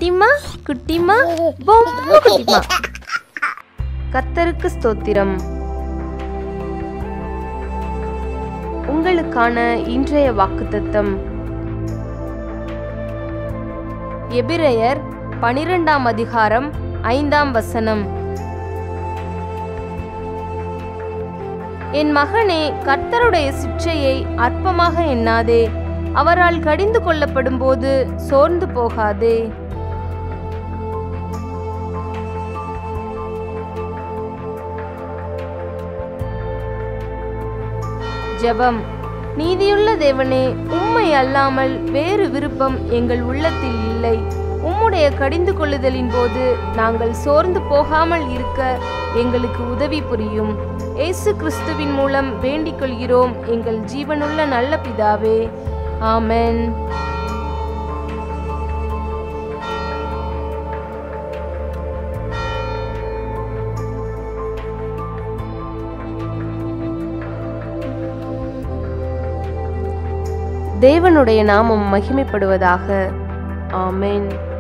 குட்டிமா குட்டிமா பொம்மை குட்டிமா கர்த்தருக்கு ஸ்தோத்திரம் உங்களுக்கான இன்றைய வாக்குத்தத்தம் எபிரெயர் பனிரெண்டாம் அதிகாரம் ஐந்தாம் வசனம் என் மகனே கர்த்தருடைய சிற்றையை அற்பமாக எண்ணாதே அவரால் கடிந்து கொள்ளப்படும் போது சோர்ந்து போகாதே ஜெபம் நீதியுள்ள தேவனே உம்மை அல்லாமல் வேறு விருப்பம் எங்கள் உள்ளத்தில் இல்லை உம்முடைய கடிந்து கொள்ளுதலின் போது நாங்கள் சோர்ந்து போகாமல் இருக்க எங்களுக்கு உதவி புரியும் இயேசு கிறிஸ்துவின் மூலம் வேண்டிக் கொள்கிறோம் எங்கள் ஜீவனுள்ள நல்ல பிதாவே ஆமென் தேவனுடைய நாமம் மகிமைப்படுவதாக ஆமென்